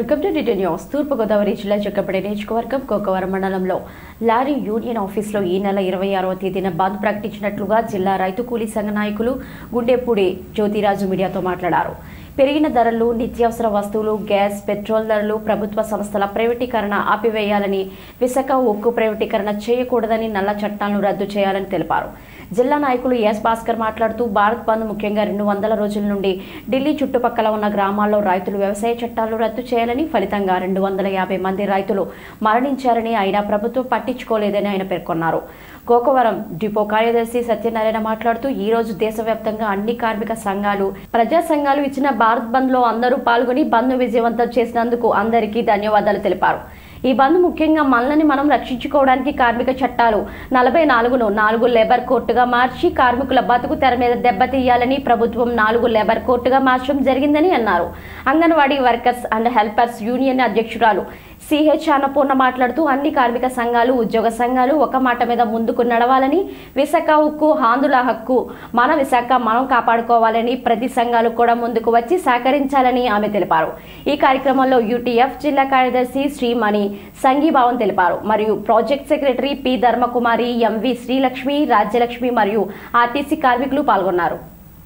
welcome to DT news Thurpu Godavari జిల్లా చక్కపడి నియోజకవర్గం కోకవరం మండలంలో లారీ యూనియన్ ఆఫీసులో ఈ నెల ఇరవై ఆరవ తేదీన బంద్ ప్రకటించినట్లుగా జిల్లా రైతు కూలీ సంఘ నాయకులు గుండెపూడి జ్యోతిరాజు మీడియాతో మాట్లాడారు పెరిగిన ధరలు నిత్యావసర వస్తువులు గ్యాస్ పెట్రోల్ ధరలు ప్రభుత్వ సంస్థల ప్రైవేటీకరణ ఆపివేయాలని విశాఖ ఉక్కు ప్రైవేటీకరణ చేయకూడదని నల్ల చట్టాలను రద్దు చేయాలని తెలిపారు జిల్లా నాయకులు ఎస్ భాస్కర్ మాట్లాడుతూ భారత్ బంద్ ముఖ్యంగా రెండు వందల రోజుల నుండి ఢిల్లీ చుట్టుపక్కల ఉన్న గ్రామాల్లో రైతులు వ్యవసాయ చట్టాలు రద్దు చేయాలని ఫలితంగా రెండు వందల యాభై మంది రైతులు మరణించారని అయినా ప్రభుత్వం పట్టించుకోలేదని ఆయన పేర్కొన్నారు గోకవరం డిపో కార్యదర్శి సత్యనారాయణ మాట్లాడుతూ ఈ రోజు దేశవ్యాప్తంగా అన్ని కార్మిక సంఘాలు ప్రజా సంఘాలు ఇచ్చిన భారత్ బంద్ లో అందరూ పాల్గొని బంద్ విజయవంతం చేసినందుకు అందరికీ ధన్యవాదాలు తెలిపారు ఈ బంద్ ముఖ్యంగా మనల్ని మనం రక్షించుకోవడానికి కార్మిక చట్టాలు నలభై నాలుగును నాలుగు లేబర్ కోర్టుగా మార్చి కార్మికుల బతుకు తెర మీద దెబ్బతీయాలని ప్రభుత్వం నాలుగు లేబర్ కోర్టుగా మార్చడం జరిగిందని అన్నారు Anganwadi workers and helpers union అధ్యక్షురాలు సిహెచ్ అన్నపూర్ణ మాట్లాడుతూ అన్ని కార్మిక సంఘాలు ఉద్యోగ సంఘాలు ఒక మాట మీద ముందుకు నడవాలని విశాఖ ఉక్కు హాందుల హక్కు మన విశాఖ మనం కాపాడుకోవాలని ప్రతి సంఘాలు కూడా ముందుకు వచ్చి సహకరించాలని ఆమె తెలిపారు ఈ కార్యక్రమంలో యూటీఎఫ్ జిల్లా కార్యదర్శి శ్రీమణి సంఘీభావం తెలిపారు మరియు project secretary P Dharmakumari MV Srilakshmi Rajyalakshmi మరియు ఆర్టీసీ కార్మికులు పాల్గొన్నారు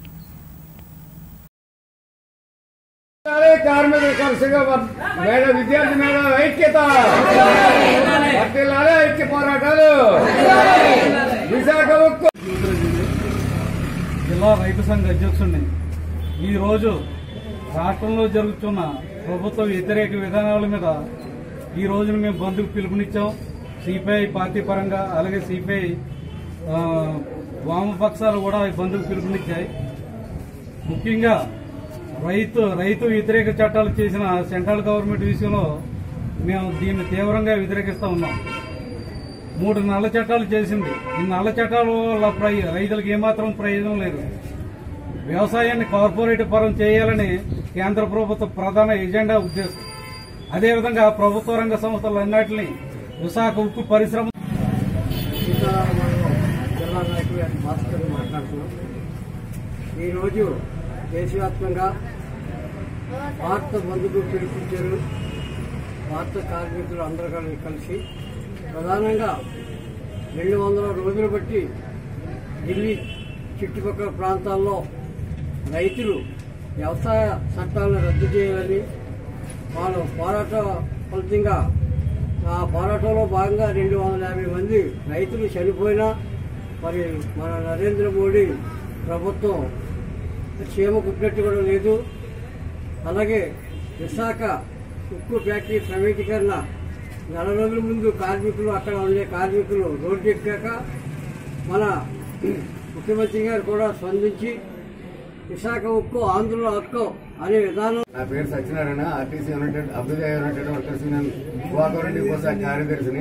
అరే కార్మిక కలిసిగా మేడ విద్యార్థి మేడ ఐక్యత వర్తిల్లాలే ఐక్య పోరాటాలు విశాఖ ఉక్కు జిల్లా రైతు సంఘ అధ్యక్షుడిని ఈరోజు రాష్ట్రంలో జరుగుతున్న ప్రభుత్వ వ్యతిరేక విధానాల మీద ఈ రోజున మేము బంధుకు పిలుపునిచ్చాం సిపిఐ పార్టీ పరంగా అలాగే సిపిఐ ఆ, వామపక్షాలు కూడా ఈ బంధుకు పిలుపునిచ్చాయి ముఖ్యంగా రైతు రైతు వ్యతిరేక చట్టాలు చేసిన సెంట్రల్ గవర్నమెంట్ విషయంలో మేము దీన్ని తీవ్రంగా వ్యతిరేకిస్తా ఉన్నాం మూడు నల్ల చట్టాలు చేసింది ఈ నల్ల చట్టాల వల్ల ప్రయ- రైతులకు ఏమాత్రం ప్రయోజనం లేదు వ్యవసాయాన్ని కార్పొరేట్ పరం చేయాలని కేంద్ర ప్రభుత్వ ప్రధాన ఎజెండా ఉద్దేశం అదేవిధంగా ప్రభుత్వ రంగ సంస్థలన్నింటినీ విశాఖ ఉక్కు పరిశ్రమ సీతారామరావు జిల్లా నాయకులు ఎస్ భాస్కర్ మాట్లాడుతున్నాం ఈరోజు దేశవ్యాప్తంగా భారత బంధుకు పిలిపించారు భారత కార్మికులు అందరూ కలిసి- కలిసి ప్రధానంగా రెండు వందల రోజులు బట్టి ఢిల్లీ చుట్టుపక్కల ప్రాంతాల్లో రైతులు వ్యవసాయ చట్టాలను రద్దు చేయాలని వాళ్ళు పోరాట ఫలితంగా ఆ పోరాటంలో భాగంగా రెండు వందల యాభై మంది రైతులు చనిపోయినా మరి మన నరేంద్ర మోడీ ప్రభుత్వం క్షేమ కుట్టినట్టు కూడా లేదు అలాగే విశాఖ ఉక్కు ఫ్యాక్టరీ ప్రైవేటీకరణ నెల రోజుల ముందు కార్మికులు అక్కడ ఉండే కార్మికులు రోడ్డు ఎక్కాక మన ముఖ్యమంత్రి గారు కూడా స్పందించి విశాఖ ఉక్కు ఆంధ్రుల హక్కు అనే విధానం నా పేరు సత్యనారాయణ ఆర్టీసీ యునైటెడ్ అభ్యుదయ united workers union Gokavaram depot శాఖ కార్యదర్శిని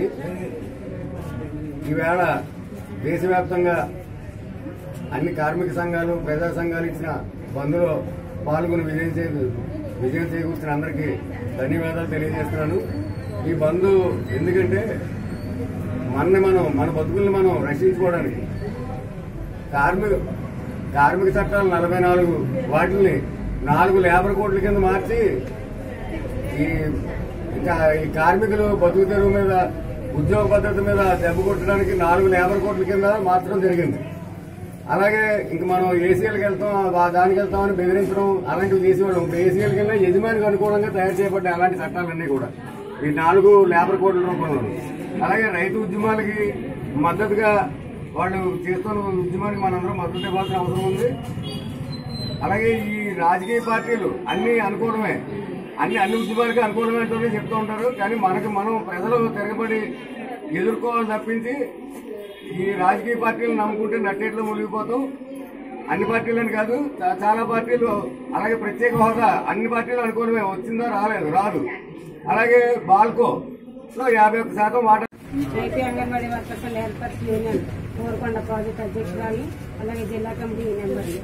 ఈవేళ దేశవ్యాప్తంగా అన్ని కార్మిక సంఘాలు ప్రజా సంఘాలు ఇచ్చిన బంద్లో పాల్గొని విజయం చే విజయం చేకూర్చిన అందరికీ ధన్యవాదాలు తెలియజేస్తున్నాను ఈ బంద్ ఎందుకంటే మనని మనం మన బతుకుల్ని మనం రక్షించుకోవడానికి కార్మిక కార్మిక చట్టాలు నలభై నాలుగు వాటిని నాలుగు లేబర్ కోట్ల కింద మార్చి ఈ ఇంకా ఈ కార్మికులు బతుకు తెరువు మీద ఉద్యోగ పద్ధతి మీద దెబ్బ కొట్టడానికి నాలుగు లేబర్ కోట్ల కింద మార్చడం జరిగింది అలాగే ఇంక మనం ఏసీఎల్కి వెళ్తాం ఆ దానికి వెళ్తామని బెదిరించడం అలాంటివి చేసేవాళ్ళం ఇప్పుడు ఏసీఎల్ కింద యజమానికి అనుకూలంగా తయారు చేయబడ్డ అలాంటి చట్టాలన్నీ కూడా ఈ నాలుగు లేబర్ కోట్ల రూపంలో అలాగే రైతు ఉద్యమాలకి మద్దతుగా వాళ్ళు చేస్తున్న ఉద్యమానికి మనందరం మద్దతు ఇవ్వాల్సిన అవసరం ఉంది అలాగే ఈ రాజకీయ పార్టీలు అన్ని అనుకూలమే అన్ని అన్ని ఉద్యమాలకి అనుకూలమే అంటూనే చెప్తూ ఉంటారు కానీ మనకి మనం ప్రజలు తిరగబడి ఎదుర్కోవాలని తప్పించి ఈ రాజకీయ పార్టీలు నమ్ముకుంటే నట్టేట్లో మునిగిపోతాం అన్ని పార్టీలని కాదు చా- చాలా పార్టీలు అలాగే ప్రత్యేక హోదా అన్ని పార్టీలు అనుకూలమే వచ్చిందో రాలేదు రాదు అలాగే బాల్కో లో యాభై ఒక్క శాతం వాటా AP Anganwadi workers and helpers union Korukonda project అధ్యక్షురాలు అలాగే జిల్లా కమిటీ మెంబర్లు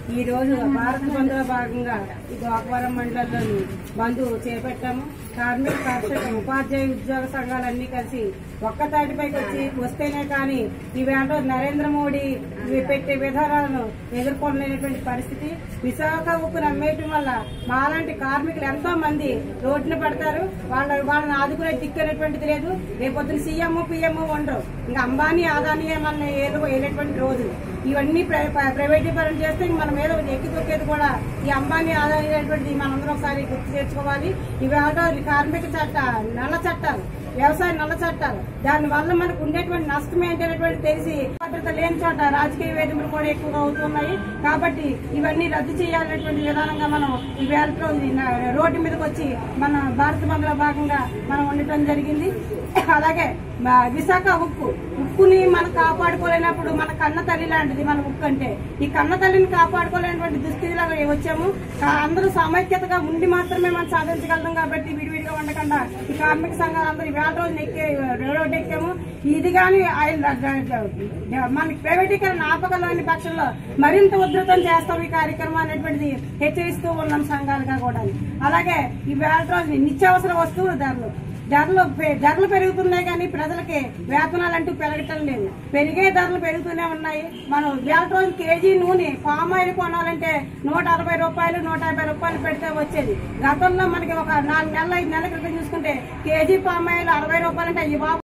ఈ రోజు భారత బంధులో భాగంగా ఈ గోకవరం మండలంలోని బంధు చేపట్టాము కార్మిక కర్షక ఉపాధ్యాయ ఉద్యోగ సంఘాలన్నీ కలిసి ఒక్క తాటిపైకి వచ్చి వస్తేనే కానీ ఈవేళ నరేంద్ర మోడీ పెట్టే విధానాలను ఎదుర్కొనలేనటువంటి పరిస్థితి విశాఖ ఉప్పు నమ్మేయటం వల్ల మాలాంటి కార్మికులు ఎంతో మంది రోడ్డున పడతారు వాళ్ళ వాళ్ళని ఆదుకునే దిక్కనేటువంటిది లేదు రేపొద్దున సీఎం పిఎం ఉండరు ఇంకా అంబానీ ఆదానీ మన ఏదో వేయనటువంటి రోజు ఇవన్నీ ప్ర- ప్ర- ప్రైవేటీకరణ చేస్తే ఇంక మన మీద ఎక్కి తొక్కేది కూడా ఈ అంబానీ ఆదాయం అనేటువంటిది మనందరం ఒకసారి గుర్తు తెచ్చుకోవాలి ఇవి ఆటో కార్మిక చట్ట నల్ల చట్టాలు వ్యవసాయ నల్ల చట్టాలు దాని వల్ల మనకు ఉండేటువంటి నష్టం ఏంటనేటువంటి తెలిసి భద్రత లేని చోట రాజకీయ వేదికలు కూడా ఎక్కువగా అవుతున్నాయి కాబట్టి ఇవన్నీ రద్దు చేయాలనేటువంటి విధానంగా మనం ఈ వేల రోజు రోడ్డు మీదకి వచ్చి మన భారత బంద్లో భాగంగా మనం ఉండటం జరిగింది అలాగే మా విశాఖ ఉక్కు ఉక్కుని మనం కాపాడుకోలేనప్పుడు మన కన్న తల్లి లాంటిది మన ఉక్కు అంటే ఈ కన్న తల్లిని కాపాడుకోలేనటువంటి దుస్థితిలో వచ్చాము కా- అందరూ సమైక్యతగా ఉండి మాత్రమే మనం సాధించగలం కాబట్టి విడివిడిగా ఉండకుండా ఈ కార్మిక సంఘాలు అందరూ వేల రోజులు ఎక్కే రోడ్డు ఎక్కాము ఇది కానీ మనకి ప్రైవేటీకరణ ఆపగలని పక్షంలో మరింత ఉధృతం చేస్తాం ఈ కార్యక్రమం అనేటువంటిది హెచ్చరిస్తూ ఉన్నాం సంఘాలుగా కూడా అలాగే ఈ వేల రోజు నిత్యావసర వస్తువుల ధరలు ధరలు పె- ధరలు పెరుగుతున్నాయి కానీ ప్రజలకి వేతనాలు అంటూ పెరగటం లేదు పెరిగే ధరలు పెరుగుతూనే ఉన్నాయి మనం వేల రోజులు కేజీ నూనె పామ్ ఆయిల్ కొనాలంటే నూట అరవై రూపాయలు నూట యాభై రూపాయలు పెడితే వచ్చేది గతంలో మనకి ఒక నాలుగు నెలల ఐదు నెలల క్రితం చూసుకుంటే కేజీ పామ్ ఆయిల్ అరవై రూపాయలు అంటే ఈ బాబు